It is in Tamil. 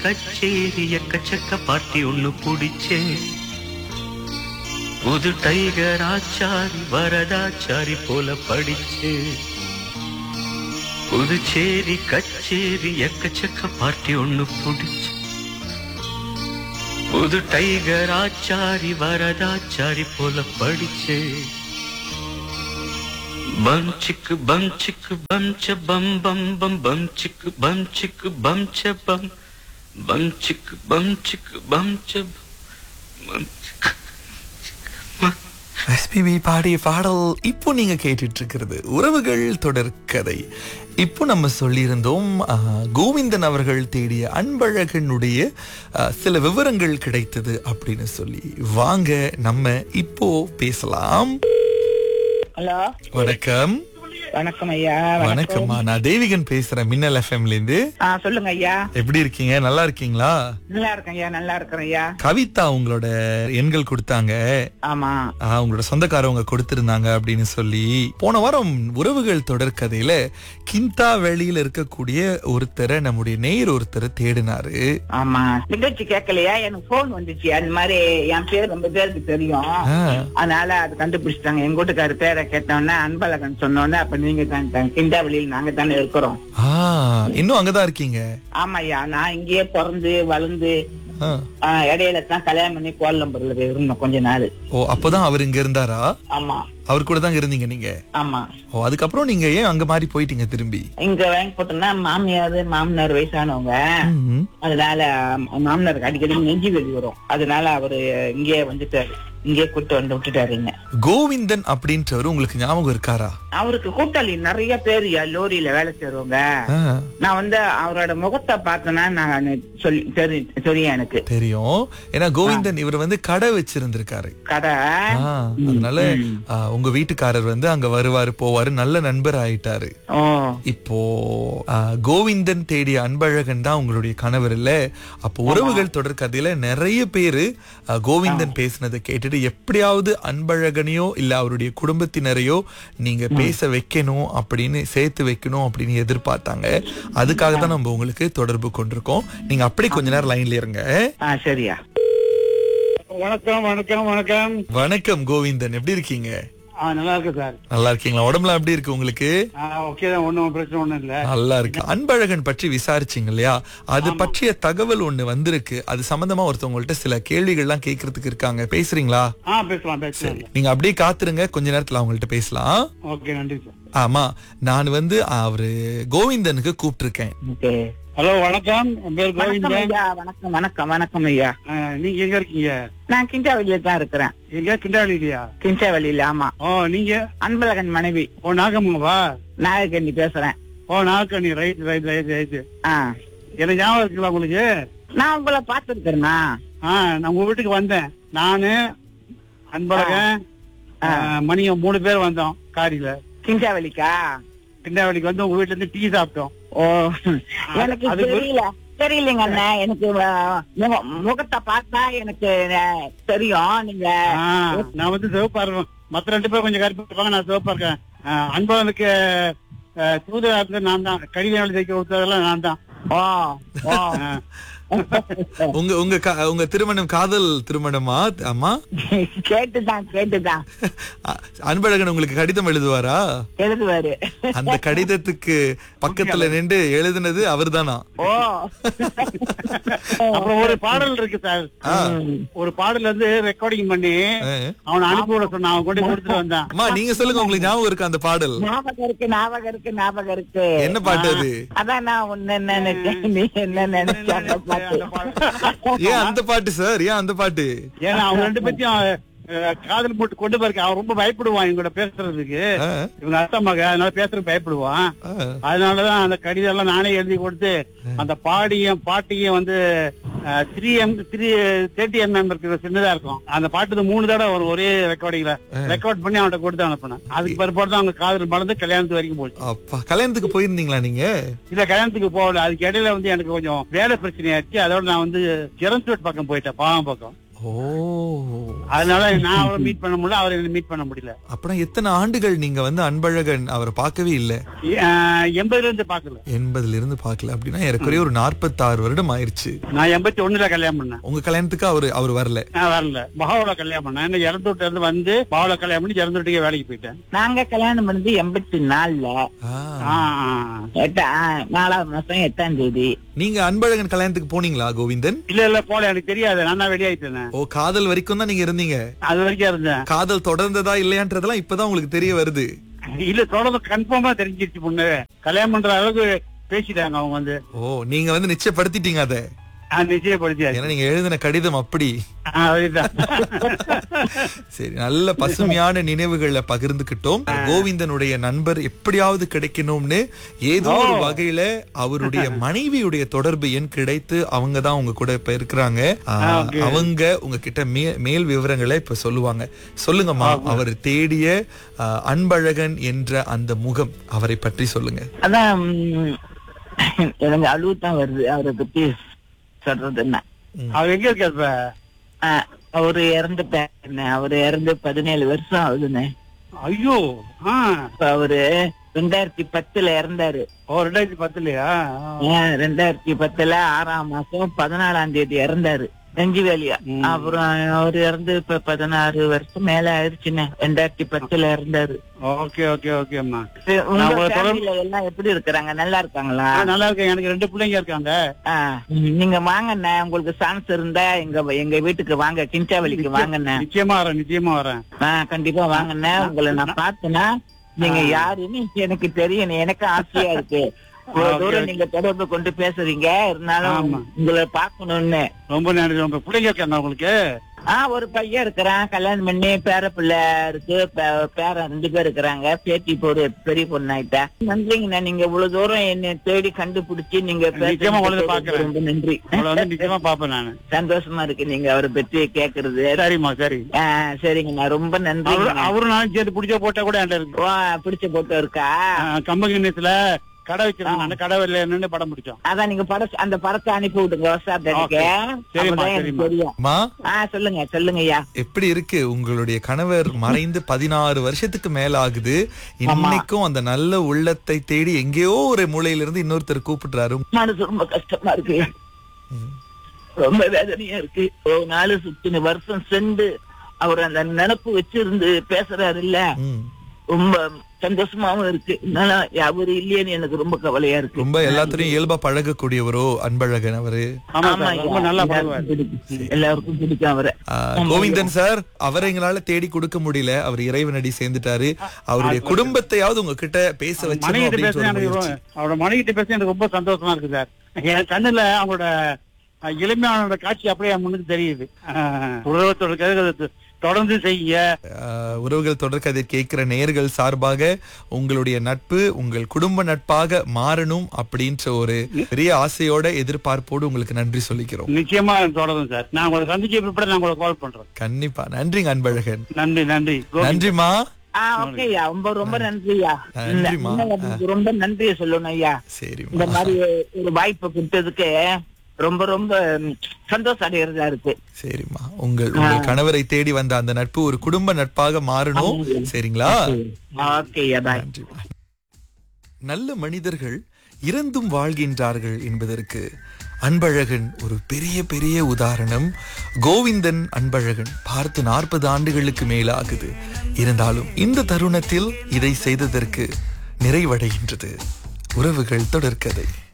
கச்சேரி எக்கச்சக்க பாட்டி ஒண்ணு புடிச்சேன் புது டைகர் ஆச்சாரி வரதாச்சாரி போல படிச்சே புதுச்சேரி கச்சேரி எக்கச்சக்க பார்ட்டி ஒண்ணு புடிச்சு புது டைகர் ஆச்சாரி வரதாச்சாரி போல படிச்சே பம் சிக்கு பம் சிக்கு பம் ச பம் பம் பம் பம் சிக்கு பம் சிக்கு பம் ச பம் பம் சிக்கு பம் சிக்கு பம் ச பம் சிக்கு எஸ்பிபி பாடிய பாடல் இப்போ நீங்க கேட்டுட்டு இருக்கிறது உறவுகள் தொடர்கதை இப்போ நம்ம சொல்லியிருந்தோம் ஆ, கோவிந்தன் அவர்கள் தேடிய அன்பழகனுடைய ஆ, சில விவரங்கள் கிடைத்தது அப்படின்னு சொல்லி வாங்க நம்ம இப்போ பேசலாம் ஹலோ வணக்கம் வணக்கம் ஐயா வணக்கம்மா நான் தேவிகன் பேசுறேன் மின்னல் எஃப்எம்ல இருந்து ஆ சொல்லுங்க ஐயா எப்படி இருக்கீங்க நல்லா இருக்கீங்களா நல்லா இருக்கேன் ஐயா நல்லா இருக்கிறேன் ஐயா கவிதா உங்களோட எண்கள் கொடுத்தாங்க ஆமா ஆ, உங்களோட சொந்தக்காரவங்க கொடுத்திருந்தாங்க அப்படின்னு சொல்லி போன வாரம் உறவுகள் தொடர்கதையில கிந்தா வெளியில இருக்கக்கூடிய ஒருத்தரை நம்முடைய நேயர் ஒருத்தரை தேடினாரு ஆமா நிகழ்ச்சி கேட்கலையா எனக்கு போன் வந்துச்சு அந்த மாதிரி என் பேர் ரொம்ப பேருக்கு தெரியும் ஆ, அதனால அது கண்டுபிடிச்சிட்டாங்க எங்க வீட்டுக்காரு பேரை கேட்டோன்னே அன்பழகன் சொன்னோன்னே அப்ப நீங்க தான் கிண்டாவளியில் நாங்க தானே இருக்கிறோம் ஆ, இன்னும் அங்கதான் இருக்கீங்க ஆமா ஐயா நான் இங்கேயே பிறந்து வளர்ந்து ஆ. ஆ, இடையில தான் கல்யாணம் பண்ணி கோலம்பூர்ல இருந்தோம் கொஞ்ச நாள் ஓ அப்பதான் அவர் இங்க இருந்தாரா ஆமா அவர் கூட தான் இருந்தீங்க நீங்க ஆமா ஓ அதுக்கப்புறம் நீங்க ஏன் அங்க மாறி போயிட்டீங்க திரும்பி இங்க வாங்கி போட்டோம்னா மாமியார் மாமனார் வயசானவங்க ம்ஹும். அதனால மாமனாருக்கு அடிக்கடி நெஞ்சு வெளி வரும் அதனால அவரு இங்கேயே வந்துட்டாரு இங்கேயே கூட்டு வந்து விட்டுட்டாரு என்ன கோவிந்தன் அப்படின்றவர் உங்களுக்கு ஞாபகம் இருக்காரா அவருக்கு கூட்டாளி நிறைய பேர் லோரியில வேலை செய்றவங்க ஆ, நான் வந்து அவரோட முகத்தை பார்த்தேன்னா நான் சொல்லி தெரி- தெரியும் எனக்கு தெரியும் ஏன்னா கோவிந்தன் இவர் வந்து கடை வச்சிருந்திருக்காரு கடை ஆ, அதனால ஆ, உங்க வீட்டுக்காரர் வந்து அங்க வருவாரு போவாரு நல்ல நண்பர் ஆயிட்டாரு ஓ இப்போ ஆ, கோவிந்தன் தேடிய அன்பழகன் தான் உங்களுடைய கணவர் இல்ல அப்போ உறவுகள் தொடர் கதையில நிறைய பேரு ஆ, கோவிந்தன் பேசினதை கேட்டுட்டு எப்படியாவது அன்பழகனையோ இல்ல அவருடைய குடும்பத்தினரையோ நீங்க பேச வைக்கணும் அப்படின்னு சேர்த்து வைக்கணும் அப்படின்னு எதிர்பார்த்தாங்க அதுக்காக தான் நம்ம உங்களுக்கு தொடர்பு கொண்டிருக்கோம் நீங்க அப்படியே கொஞ்ச நேரம் லைன்ல இருங்க ஆ சரியா வணக்கம் வணக்கம் வணக்கம் வணக்கம் கோவிந்தன் எப்படி இருக்கீங்க ஆ நல்லா இருக்கு சார் நல்லா இருக்கீங்களா உடம்புலாம் எப்படி இருக்கு உங்களுக்கு ஆ ஓகே தான் ஒன்றும் பிரச்சனை ஒன்றும் இல்லை நல்லா இருக்கு அன்பழகன் பற்றி விசாரிச்சீங்க இல்லையா அது பற்றிய தகவல் ஒண்ணு வந்திருக்கு அது சம்பந்தமா ஒருத்தவங்கள்ட்ட சில கேள்விகள்லாம் கேட்கறதுக்கு இருக்காங்க பேசுறீங்களா ஆ பேசலாம் பேசலாம் நீங்க அப்படியே காத்துருங்க கொஞ்ச நேரத்துல அவங்கள்ட்ட பேசலாம் ஓகே நன்றி சார் ஆமா நான் வந்து அவரு கோவிந்தனுக்கு கூப்பிட்டிருக்கேன் ஓகே ஹலோ வணக்கம் என் பேர் வணக்கம் கோவிந்தன் ஐயா வணக்கம் வணக்கம் வணக்கம் ஐயா ஆ, நீங்க எங்க இருக்கீங்க நான் கிண்டாவளியில தான் இருக்கிறேன் எங்க கிண்டாளி இல்லையா கிண்டாவளியில ஆமா ஓ நீங்க அன்பழகன் மனைவி ஓ நாகம்மாவா நாகக்கண்ணி பேசுறேன் ஓ Nagakanni right right right right ஆ எனக்கு ஞாபகம் இருக்குல்ல உங்களுக்கு நான் உங்களை பார்த்துருக்கிறேனா ஆ நான் உங்க வீட்டுக்கு வந்தேன் நானு அன்பழகன் ஆ, மணியம் மூணு பேர் வந்தோம் காரில கிண்டாவளிக்கா கிண்டாவளிக்கு வந்து உங்க வீட்டுல இருந்து டீ சாப்பிட்டோம் ஓ எனக்கு அது- தெரியல தெரியலங்க அண்ணா எனக்கு அஹ், முக- முகத்தை பார்த்தா எனக்கு அஹ், தெரியும் நீங்க ஆ, நான் வந்து சிவப்பா இருப்பேன் மத்த ரெண்டு பேரும் கொஞ்சம் கருப்பா இருப்பாங்க நான் சிவப்பா இருக்கேன் ஆ, அன்பழகனுக்கு ஆ, தூதுவரா இருந்தது நான் தான் கடிதம் எழுதி வைக்க கொடுத்ததெல்லாம் நான் தான் ஓ ஓ ஆ, உங்க உங்க கா- உங்க திருமணம் காதல் திருமணமா ஆமா கேட்டுதான் கேட்டுதான் அன்பழகன் உங்களுக்கு கடிதம் எழுதுவாரா எழுதுவாரு அந்த கடிதத்துக்கு பக்கத்துல நின்று எழுதுனது அவர்தானா ஓ அப்புறம் ஒரு பாடல் இருக்கு சார் ஆ. ஒரு பாடல் வந்து ரெக்கார்டிங் பண்ணி ஆ. அவனை அனுப்பி விட சொன்னான் அவன் கொண்டு கொடுத்துட்டு வந்தான் அம்மா நீங்க சொல்லுங்க உங்களுக்கு ஞாபகம் இருக்கு அந்த பாடல் ஞாபகம் இருக்கு ஞாபகம் இருக்கு ஞாபகம் இருக்கு என்ன பாட்டு அது அதான் நான் உன்ன நினைச்சேன் நீ என்ன நினைச்ச அந்த பாட்டு அந்த பாடல். ஏன் அந்த பாட்டு சார் ஏன் அந்த பாட்டு ஏன்னா அவங்க ரெண்டு பேத்தையும் அஹ், காதல் போட்டு கொண்டு போயிருக்க அவன் ரொம்ப பயப்படுவான் இவங்க கூட பேசுறதுக்கு ஆ, இவங்க அத்தை மக அதனால பேசுறது பயப்படுவான் ஆ. அதனாலதான் அந்த கடிதம் எல்லாம் நானே எழுதி கொடுத்து அந்த பாடியும் பாட்டியும் வந்து three M three thirty MM இருக்கிற சின்னதா இருக்கும் அந்த பாட்டு மூணு தடவை வரும் ஒரே ரெக்கார்டிங்ல ரெக்கார்ட் பண்ணி அவன்கிட்ட கொடுத்து அனுப்பினேன் அதுக்கு பிற்பாடு தான் அவங்க காதல் மலர்ந்து கல்யாணத்து வரைக்கும் போச்சு அப்பா கல்யாணத்துக்கு போயிருந்தீங்களா நீங்க இல்ல கல்யாணத்துக்கு போகல அதுக்கு இடையில வந்து எனக்கு கொஞ்சம் வேலை பிரச்சனையாச்சு அதோட நான் வந்து ஜெரன்ஸ்வேட் பக்கம் போயிட்டேன் பாவம் பக்கம் ஓ அதனால நான் அவரை மீட் பண்ண முடியல அவரை மீட் பண்ண முடியல அப்புறம் எத்தனை ஆண்டுகள் நீங்க வந்து அன்பழகன் அவரை பார்க்கவே இல்ல அஹ், எண்பதுல இருந்து பாக்கல எண்பதுல இருந்து பார்க்கல அப்படின்னா ஏறக்குறைய ஒரு நாற்பத்தாறு வருடம் ஆயிருச்சு நான் எண்பத்தி ஒண்ணுல கல்யாணம் பண்ணேன் உங்க கல்யாணத்துக்கு அவரு அவர் வரல நான் வரல மகாவோட கல்யாணம் பண்ணேன் என்ன இறந்துட்டு இருந்து வந்து மகாவோட கல்யாணம் பண்ணி இறந்துட்டுக்கே வேலைக்கு போயிட்டேன் நாங்க கல்யாணம் பண்ணது எண்பத்தி நாலுல ஆ. ஆ, ஆ. எட்டா நாலாவது மாசம் எட்டாம் தேதி நீங்க அன்பழகன் கல்யாணத்துக்கு போனீங்களா கோவிந்தன் இல்ல இல்ல போல எனக்கு தெரியாது நான் தான் வெளியாயிட்டேன் ஓ காதல் வரைக்கும் தான் நீங்க இருந்தீங்க அது வரைக்கும் இருந்தேன் காதல் தொடர்ந்ததா இல்லையான்றதெல்லாம் இப்பதான் உங்களுக்கு தெரிய வருது இல்ல தொடர்ந்து கன்ஃபார்மா தெரிஞ்சிருச்சு பொண்ணு கல்யாணம் பண்ற அளவுக்கு பேசிட்டாங்க அவங்க வந்து ஓ நீங்க வந்து நிச்சயப்படுத்திட்டீங்க அத ஆ, நிச்சயப்படுத்தியாச்சு ஏன்னா நீங்க எழுதின கடிதம் அப்படி ஆ, அதுதான். சரி நல்ல பசுமையான நினைவுகளை பகிர்ந்துகிட்டோம் கோவிந்தனுடைய நண்பர் எப்படியாவது கிடைக்கணும்னு ஏதோ ஒரு வகையில அவருடைய மனைவியுடைய தொடர்பு எண் கிடைத்து அவங்க தான் உங்க கூட இப்ப இருக்கிறாங்க ஆ, okay. அவங்க உங்ககிட்ட மே மேல் விவரங்களை இப்ப சொல்லுவாங்க சொல்லுங்கம்மா அவர் தேடிய ஆ, அன்பழகன் என்ற அந்த முகம் அவரை பற்றி சொல்லுங்க அதான் ம், எனக்கு அழுவு தான் வருது அவரை பத்தி சொல்றது என்ன அவர் எங்க இருக்காரு இப்ப ஆஹ், அவரு இறந்துட்டாருண்ணே அவரு இறந்து பதினேழு வருஷம் ஆகுதுண்ணே ஐயோ ஆ இப்ப அவரு ரெண்டாயிரத்தி பத்துல இறந்தாரு ஓ ரெண்டாயிரத்தி பத்துலயா ஆஹ், ரெண்டாயிரத்தி பத்துல ஆறாம் மாசம் பதினாலாம் தேதி இறந்தாரு நெஞ்சு வேலியா ம். அப்புறம் அவரு இறந்து இப்ப பதினாறு வருஷம் மேல ஆயிடுச்சுண்ணே ரெண்டாயிரத்தி பத்துல இறந்தாரு ஓகே ஓகே ஓகேம்மா சரி, உங்க நான் ஒரு தொடர்பு- ஃபேமிலில எல்லாம் எப்படி இருக்கிறாங்க நல்லா இருக்காங்களா ஆ, நல்லா இருக்கேன் எனக்கு ரெண்டு பிள்ளைங்க இருக்காங்க ஆ, நீங்க வாங்கண்ணே உங்களுக்கு சான்ஸ் இருந்தா எங்க எங்க வீட்டுக்கு வாங்க கிஞ்சாவளிக்கு வாங்கண்ணே நிச்சயமா வரேன் நிச்சயமா வரேன் ஆ, கண்டிப்பா வாங்கண்ணே உங்களை நான் பார்த்தேன்னா நீங்க யாருன்னு எனக்கு தெரியும் எனக்கு ஆசையா இருக்கு இவ்வளவு Okay, தூரம் okay. நீங்க தொடர்பு கொண்டு பேசுறீங்க இருந்தாலும் ஆமா. உங்களை பார்க்கணும்னு ரொம்ப நன்றி ரொம்ப பிள்ளைங்க இருக்காங்க உங்களுக்கு ஆ ஒரு பையன் இருக்கிறான் கல்யாணம் பண்ணி பேர பிள்ளை இருக்கு பே- பேரன் ரெண்டு பேர் இருக்கிறாங்க பேத்தி இப்போ ஒரு பெரிய பொண்ணாயிட்டா நன்றிங்கண்ணா நீங்க இவ்வளவு தூரம் என்னை தேடி கண்டுபிடிச்சு நீங்க நிச்சயமா உங்களை பேசுறதுக்கு பார்க்கிறேன். ரொம்ப நன்றி உங்களை வந்து நிச்சயமா பாப்பேன் நானு சந்தோஷமா இருக்கு நீங்க அவரை பற்றி கேக்குறது சரிம்மா சரி ஆ, சரிங்கண்ணா ரொம்ப நன்றி அவரு அவரு நானும் சேர்த்து பிடிச்ச போட்டா கூட என்கிட்ட இருக்கு பிடிச்ச போட்டோ இருக்கா கம்பகிண்ணத்துல கடை வச்சிருக்கேன் நான் கடை வரலன்னு படம் பிடிச்சோம் அதான் நீங்க படம் அந்த படத்தை அனுப்பி விடுங்க வசாத்தடிக்க Okay. சரிம்மா, அப்பதான் எனக்கு சரிம்மா. தெரியும் மா ஆ சொல்லுங்க சொல்லுங்க ஐயா எப்படி இருக்கு உங்களுடைய கணவர் மறைந்து பதினாறு வருஷத்துக்கு மேல ஆகுது இன்னைக்கும் அந்த நல்ல உள்ளத்தை தேடி எங்கேயோ ஒரு மூலையில இருந்து இன்னொருத்தர் கூப்பிடுறாரு மனசு ரொம்ப கஷ்டமா இருக்கு ரொம்ப வேதனையா இருக்கு ஒரு நாலு சுத்தின வருஷம் சென்று அவர் அந்த நினப்பு வச்சிருந்து பேசுறாரு இல்ல ம். ரொம்ப சந்தோஷமாவும் இருக்கு என்னால அவரு இல்லையேன்னு எனக்கு ரொம்ப கவலையா இருக்கு ரொம்ப எல்லாத்துலயும் இயல்பா பழகக்கூடியவரோ அன்பழகன் அவரு ஆமா ஆமா சார் ரொம்ப ஐயா, நல்லா எல்லாருக்கும் பழகுவார் பிடிக்கும். எல்லாருக்கும் பிடிக்கும் அவரை ஆ, கோவிந்தன் சார் அவரை எங்களால தேடி கொடுக்க முடியல அவர் இறைவனடி சேர்ந்துட்டாரு அவருடைய குடும்பத்தையாவது உங்ககிட்ட பேச வச்சு மனைவிட்டு பேச எனக்கு ரொம்ப- அவரோட மனைவிட்டு பேச எனக்கு ரொம்ப சந்தோஷமா இருக்கு சார் என் கண்ணுல அவங்களோட அஹ், இளமையானோட காட்சி அப்படியே என் முன்னுக்கு தெரியுது அஹ், உலகத்தோட கதை தொடர்ந்து செய்ய உறவுகள் தொடர்கதை கேட்கிற நேயர்கள் சார்பாக உங்களுடைய நட்பு உங்கள் குடும்ப நட்பாக மாறணும் அப்படின்ற ஒரு பெரிய ஆசையோட எதிர்பார்ப்போடு உங்களுக்கு நன்றி சொல்லிக்கிறோம் நிச்சயமா தொடரும் சார் நான் உங்களை சந்திச்ச பிற்பாடு நான் உங்களுக்கு கால் பண்றேன் கண்டிப்பா நன்றிங்க அன்பழகன் நன்றி நன்றி கோவிந்த். நன்றிமா ஆ ஓகேயா ரொம்ப ரொம்ப நன்றியா நன்றிம்மா. இன்னும் உங்களுக்கு ரொம்ப நன்றியை சொல்லணும் ஐயா இந்த சரிம்மா மாதிரி ஒரு வாய்ப்பு கொடுத்ததுக்கு ரொம்ப ரொம்ப ம், சந்தோஷம் அடைகிறதா இருக்கு சரிம்மா உங்கள் உங்கள் கணவரை தேடி வந்த அந்த நட்பு ஒரு குடும்ப நட்பாக மாறணும் சரிங்களா ஓகேயா பாய் நன்றிம்மா நல்ல மனிதர்கள் இறந்தும் வாழ்கின்றார்கள் என்பதற்கு அன்பழகன் ஒரு பெரிய பெரிய உதாரணம் கோவிந்தன் அன்பழகன் பார்த்து நாற்பது ஆண்டுகளுக்கு மேலாகுது இருந்தாலும் இந்த தருணத்தில் இதை செய்ததற்கு நிறைவடைகின்றது உறவுகள் தொடர்கதை